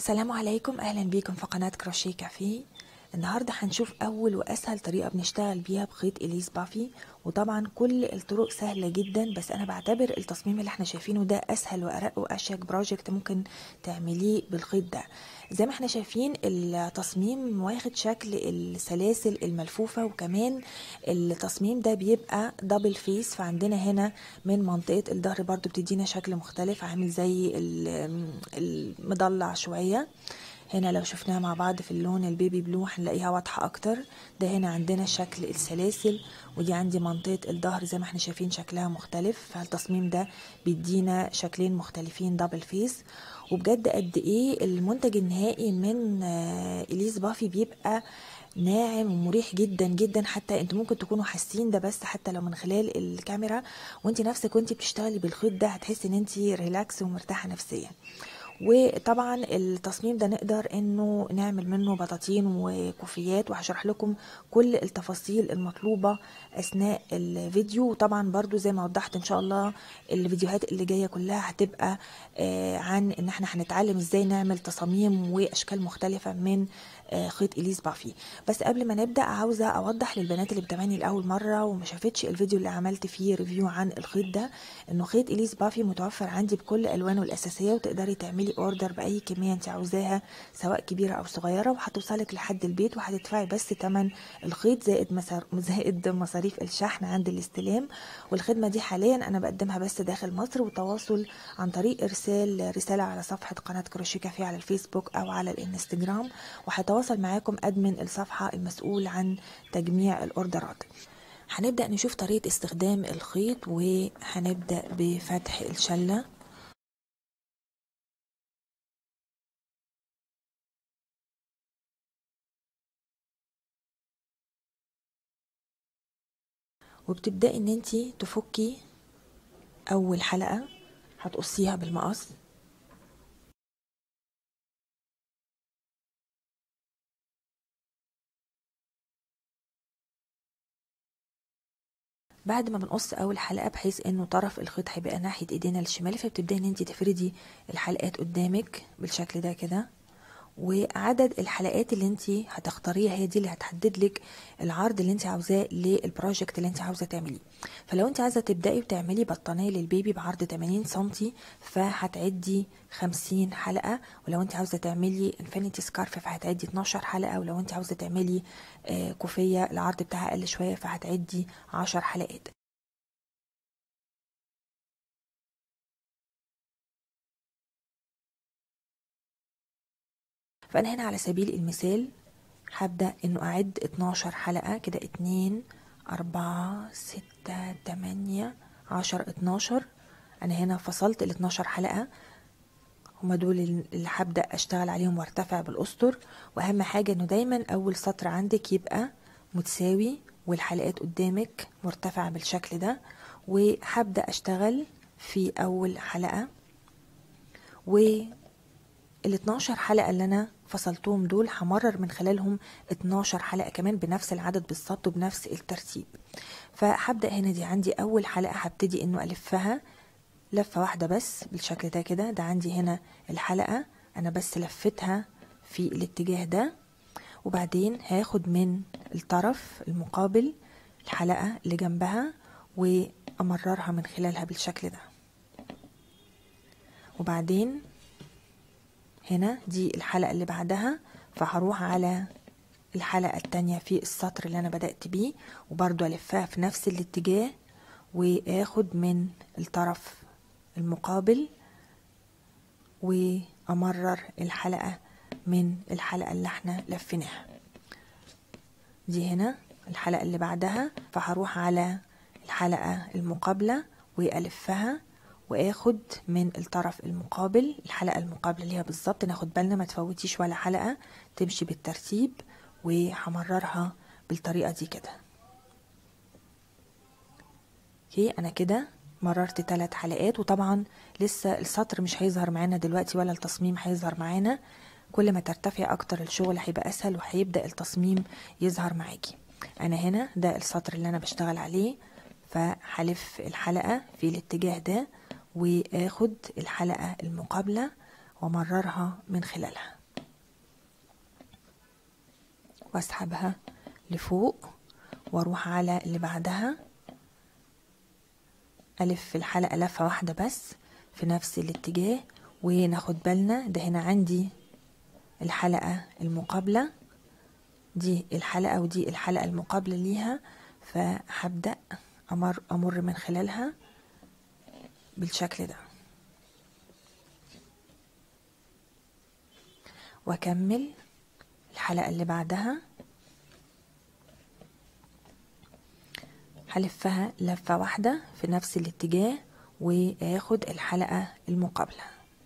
السلام عليكم اهلا بيكم في قناة كروشيه كافيه النهاردة هنشوف اول واسهل طريقة بنشتغل بيها بخيط اليس بافي وطبعا كل الطرق سهلة جدا بس انا بعتبر التصميم اللي احنا شايفينه ده اسهل وارق واشيك بروجكت ممكن تعمليه بالخيط ده زي ما احنا شايفين التصميم واخد شكل السلاسل الملفوفة وكمان التصميم ده بيبقى دبل فيس فعندنا هنا من منطقة الظهر برضو بتدينا شكل مختلف عامل زي المضلع شوية هنا لو شفناها مع بعض في اللون البيبي بلو هنلاقيها واضحة اكتر ده هنا عندنا شكل السلاسل ودي عندي منطقة الظهر زي ما احنا شايفين شكلها مختلف فالتصميم ده بيدينا شكلين مختلفين دبل فيس وبجد قد ايه المنتج النهائي من اليس بافي بيبقى ناعم ومريح جدا جدا حتى انتوا ممكن تكونوا حاسين ده بس حتى لو من خلال الكاميرا وانت نفسك وانت بتشتغلي بالخيط ده هتحسي ان انت ريلاكس ومرتاحه نفسيا وطبعا التصميم ده نقدر انه نعمل منه بطاطين وكوفيات وهشرح لكم كل التفاصيل المطلوبة اثناء الفيديو وطبعا برضو زي ما وضحت ان شاء الله الفيديوهات اللي جاية كلها هتبقى عن ان احنا هنتعلم ازاي نعمل تصاميم واشكال مختلفة من خيط اليس بافي بس قبل ما نبدا عاوزه اوضح للبنات اللي بتابعني لاول مره وما شافتش الفيديو اللي عملت فيه ريفيو عن الخيط ده انه خيط اليس بافي متوفر عندي بكل الوانه الاساسيه وتقدري تعملي اوردر باي كميه انت عاوزاها سواء كبيره او صغيره وهتوصلك لحد البيت وهتدفعي بس ثمن الخيط زائد مسار زائد مصاريف الشحن عند الاستلام والخدمه دي حاليا انا بقدمها بس داخل مصر والتواصل عن طريق ارسال رساله على صفحه قناه كروشيه كافيه على الفيسبوك او على الانستجرام وهتواصل هتواصل معاكم ادمن الصفحه المسؤول عن تجميع الاوردرات هنبدا نشوف طريقه استخدام الخيط وهنبدا بفتح الشله وبتبداي ان انتي تفكي اول حلقه هتقصيها بالمقص بعد ما بنقص اول حلقه بحيث انه طرف الخيط هيبقى ناحيه ايدينا الشمال فبتبداي ان انت تفردي الحلقات قدامك بالشكل ده كده وعدد الحلقات اللي انت هتختاريها هي دي اللي هتحدد لك العرض اللي انت عاوزاه للبروجكت اللي انت عاوزه تعمليه فلو انت عايزه تبداي وتعملي بطانيه للبيبي بعرض 80 سم فهتعدي 50 حلقه ولو انت عاوزه تعملي انفينيتي سكارف فهتعدي 12 حلقه ولو انت عاوزه تعملي كوفيه العرض بتاعها اقل شويه فهتعدي 10 حلقات فأنا هنا على سبيل المثال هبدأ إنه أعد 12 حلقة كده اتنين أربعة ستة تمانية عشر اتناشر أنا هنا فصلت ال 12 حلقة هما دول اللي هبدأ أشتغل عليهم وارتفع بالأسطر وأهم حاجة إنه دايما أول سطر عندك يبقى متساوي والحلقات قدامك مرتفعة بالشكل ده وهبدأ أشتغل في أول حلقة و ال 12 حلقة اللي أنا فصلتهم دول همرر من خلالهم 12 حلقة كمان بنفس العدد بالظبط وبنفس الترتيب فهبدأ هنا دي عندي أول حلقة هبتدي إنه ألفها لفة واحدة بس بالشكل ده كده ده عندي هنا الحلقة أنا بس لفتها في الاتجاه ده وبعدين هاخد من الطرف المقابل الحلقة اللي جنبها وأمررها من خلالها بالشكل ده وبعدين هنا دي الحلقة اللي بعدها فهروح على الحلقة التانية في السطر اللي أنا بدأت بيه وبرضو ألفها في نفس الاتجاه وآخد من الطرف المقابل وأمرر الحلقة من الحلقة اللي احنا لفيناها دي هنا الحلقة اللي بعدها فهروح على الحلقة المقابلة وألفها واخد من الطرف المقابل الحلقة المقابلة ليها بالظبط ناخد بالنا ما تفوتيش ولا حلقة تمشي بالترتيب وهمررها بالطريقة دي كده اوكي انا كده مررت ثلاث حلقات وطبعا لسه السطر مش هيظهر معانا دلوقتي ولا التصميم هيظهر معانا كل ما ترتفع اكتر الشغل هيبقى اسهل وهيبدا التصميم يظهر معاكي انا هنا ده السطر اللي انا بشتغل عليه فهلف الحلقة في الاتجاه ده واخد الحلقة المقابلة ومررها من خلالها واسحبها لفوق واروح على اللي بعدها الف الحلقة لفة واحدة بس في نفس الاتجاه وناخد بالنا ده هنا عندي الحلقة المقابلة دي الحلقة ودي الحلقة المقابلة ليها فهبدأ أمر, أمر من خلالها بالشكل ده وأكمل الحلقة اللي بعدها هلفها لفة واحدة في نفس الاتجاه واخد الحلقة المقابلة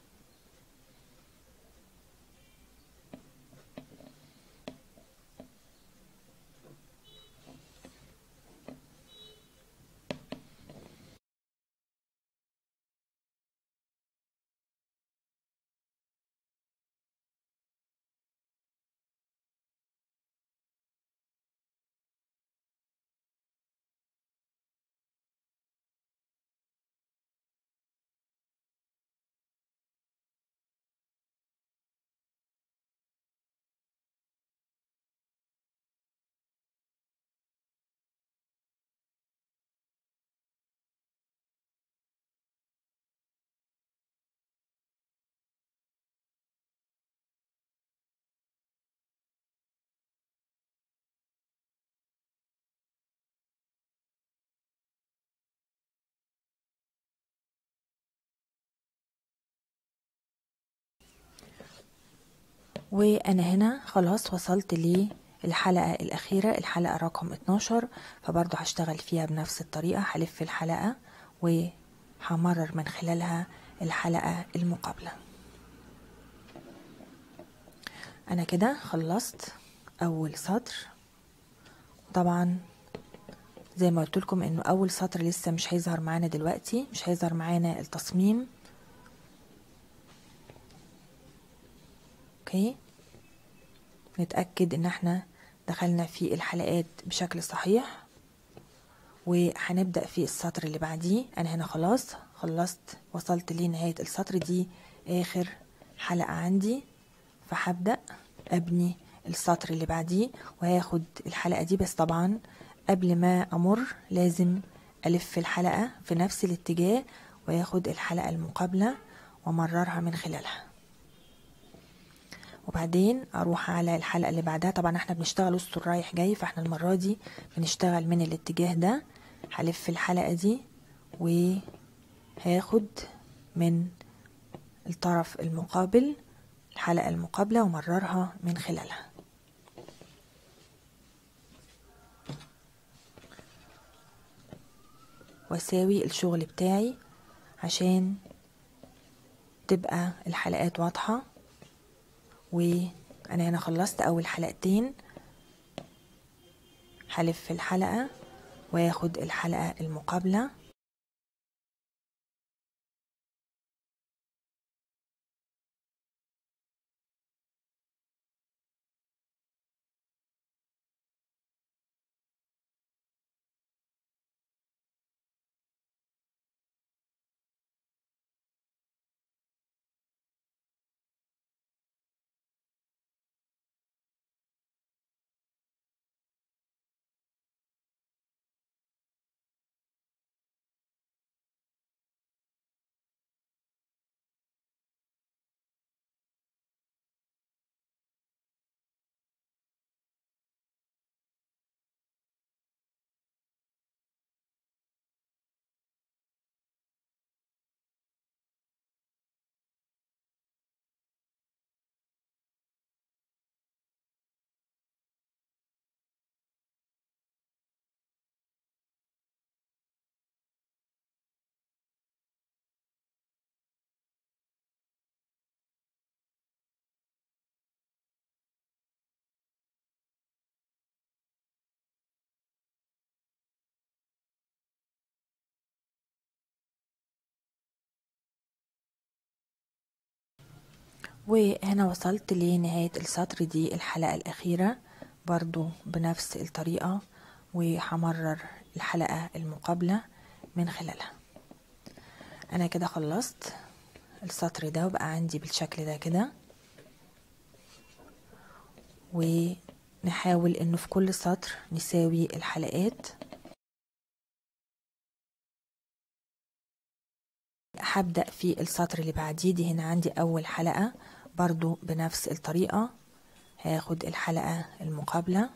وانا هنا خلاص وصلت للحلقة الاخيرة الحلقة رقم 12 فبرضو هشتغل فيها بنفس الطريقة هلف الحلقة وهمرر من خلالها الحلقة المقابلة انا كده خلصت اول سطر طبعا زي ما قلت لكم انه اول سطر لسه مش هيظهر معانا دلوقتي مش هيظهر معانا التصميم اوكي نتأكد ان احنا دخلنا في الحلقات بشكل صحيح وهنبدأ في السطر اللي بعديه انا هنا خلاص خلصت وصلت لنهاية السطر دي اخر حلقة عندي فهبدأ ابني السطر اللي بعديه وهاخد الحلقة دي بس طبعا قبل ما امر لازم الف الحلقة في نفس الاتجاه وياخد الحلقة المقابلة ومررها من خلالها وبعدين اروح على الحلقه اللي بعدها طبعا احنا بنشتغل اسطر رايح جاي فاحنا المره دي بنشتغل من الاتجاه ده هلف الحلقه دي وهاخد من الطرف المقابل الحلقه المقابله ومررها من خلالها واساوي الشغل بتاعي عشان تبقى الحلقات واضحه وانا هنا خلصت اول حلقتين هلف الحلقة واخد الحلقة المقابلة وهنا وصلت لنهاية السطر دي الحلقة الأخيرة برضو بنفس الطريقة وهمرر الحلقة المقابلة من خلالها أنا كده خلصت السطر ده وبقى عندي بالشكل ده كده ونحاول انه في كل سطر نساوي الحلقات هبدأ في السطر اللي بعديه دي هنا عندي أول حلقة برضو بنفس الطريقة هاخد الحلقة المقابلة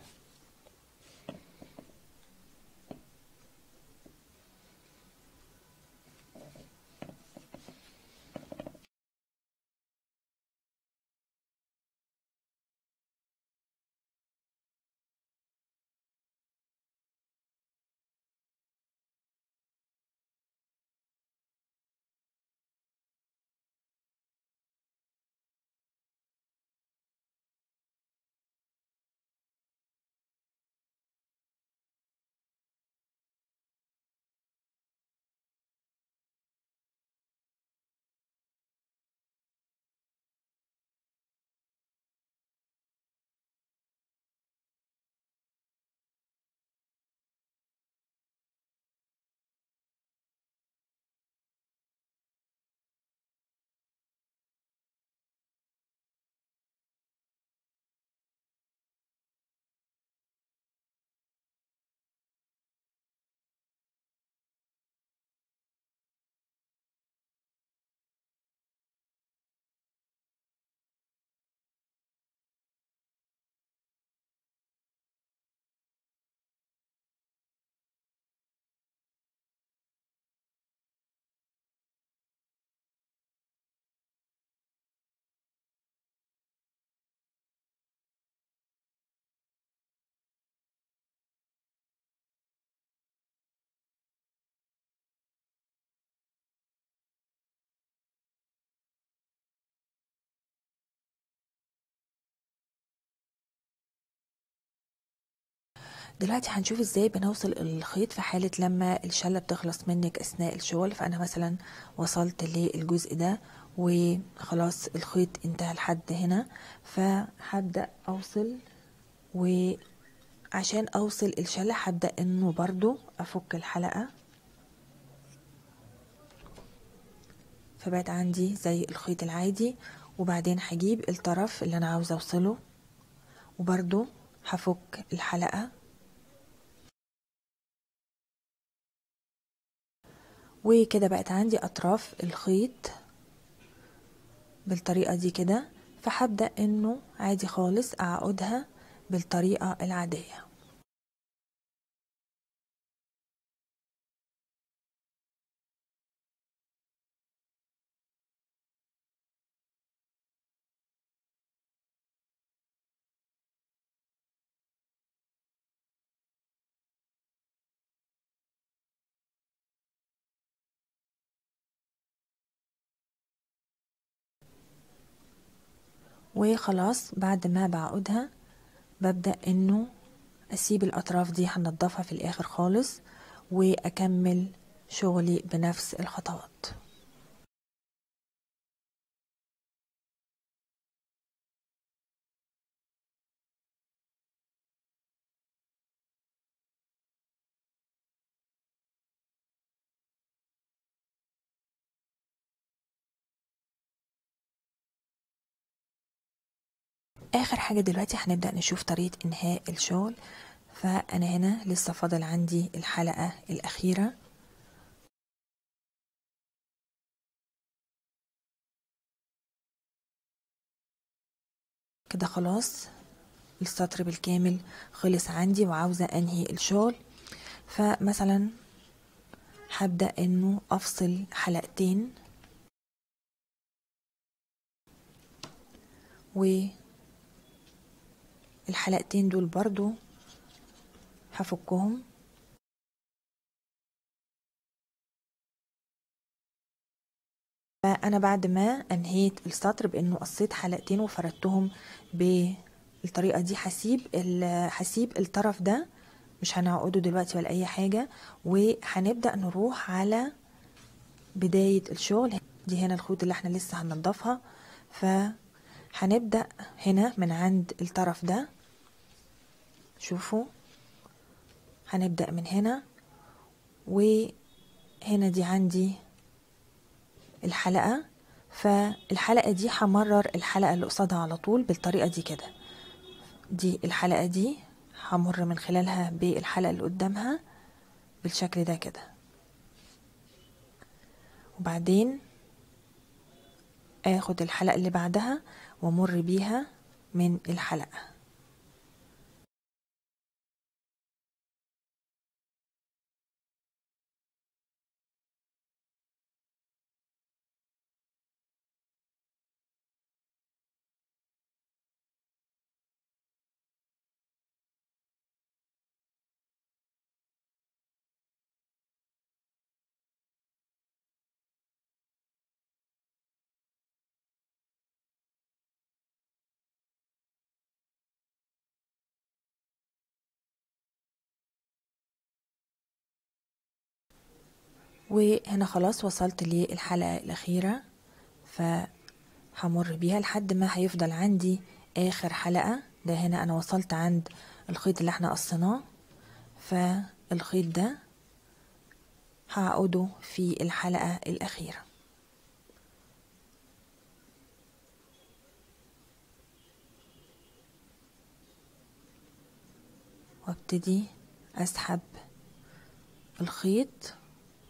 دلوقتي هنشوف ازاي بنوصل الخيط في حالة لما الشلة بتخلص منك اثناء الشغل فانا مثلا وصلت للجزء ده وخلاص الخيط انتهى لحد هنا فهبدأ اوصل وعشان اوصل الشلة هبدأ انه برضو افك الحلقة فبقت عندي زي الخيط العادي وبعدين هجيب الطرف اللي انا عاوزة اوصله وبرضو هفك الحلقة وكده بقت عندي اطراف الخيط بالطريقة دي كده فهبدأ انه عادي خالص اعقدها بالطريقة العادية وخلاص بعد ما بعقدها ببدأ انه اسيب الاطراف دي هنضفها في الاخر خالص واكمل شغلي بنفس الخطوات اخر حاجة دلوقتي هنبدأ نشوف طريقة انهاء الشغل فانا هنا لسه فاضل عندي الحلقة الاخيرة كده خلاص السطر بالكامل خلص عندي وعاوزة انهي الشغل فمثلا هبدأ انه افصل حلقتين و الحلقتين دول برضو هفكهم فأنا بعد ما أنهيت السطر بأنه قصيت حلقتين وفردتهم بالطريقة دي هسيب هسيب الطرف ده مش هنعقده دلوقتي ولا أي حاجة وهنبدأ نروح على بداية الشغل دي هنا الخيوط اللي احنا لسه هننضفها فهنبدأ هنا من عند الطرف ده شوفوا هنبدأ من هنا وهنا دي عندي الحلقة فالحلقة دي همرر الحلقة اللي قصادها على طول بالطريقة دي كده دي الحلقة دي همر من خلالها بالحلقة اللي قدامها بالشكل ده كده وبعدين اخد الحلقة اللي بعدها وامر بيها من الحلقة وهنا خلاص وصلت للحلقة الأخيرة فهمر بيها لحد ما هيفضل عندي آخر حلقة ده هنا أنا وصلت عند الخيط اللي احنا قصيناه فالخيط ده هعقده في الحلقة الأخيرة وابتدي أسحب الخيط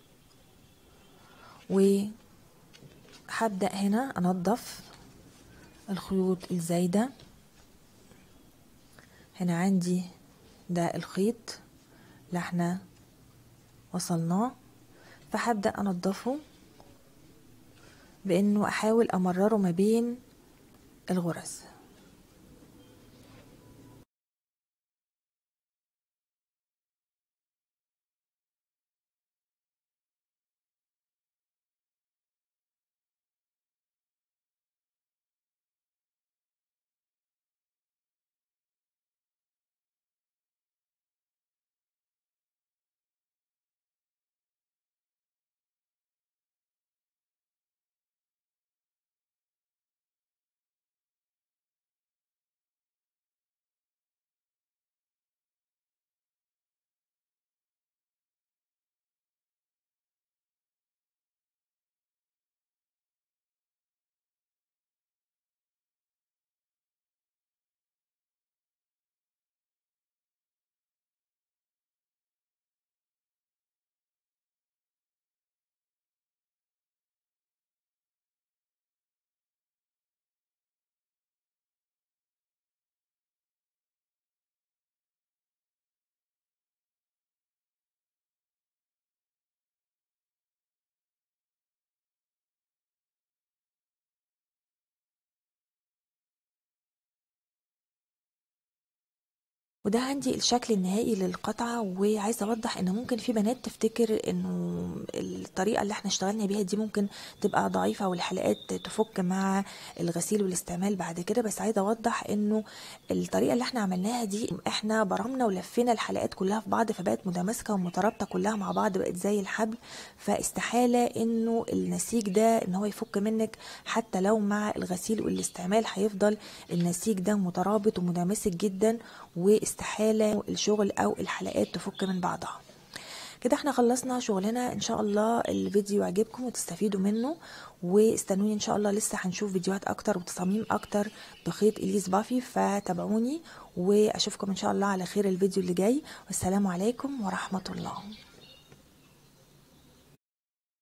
وهبدأ هنا أنظف الخيوط الزايدة هنا عندي ده الخيط اللي احنا وصلناه فهبدأ أنضفه بأنه أحاول أمرره ما بين الغرز وده عندي الشكل النهائي للقطعة وعايزة أوضح إن ممكن في بنات تفتكر إنه الطريقة اللي احنا اشتغلنا بيها دي ممكن تبقى ضعيفة والحلقات تفك مع الغسيل والاستعمال بعد كده بس عايزة أوضح إنه الطريقة اللي احنا عملناها دي احنا برمنا ولفينا الحلقات كلها في بعض فبقت متماسكة ومترابطة كلها مع بعض بقت زي الحبل فاستحالة إنه النسيج ده إن هو يفك منك حتى لو مع الغسيل والاستعمال هيفضل النسيج ده مترابط ومتماسك جدا واستحالة الشغل أو الحلقات تفك من بعضها كده احنا خلصنا شغلنا ان شاء الله الفيديو يعجبكم وتستفيدوا منه واستنوني ان شاء الله لسه هنشوف فيديوهات اكتر وتصاميم اكتر بخيط اليس بافي فتابعوني واشوفكم ان شاء الله على خير الفيديو اللي جاي والسلام عليكم ورحمة الله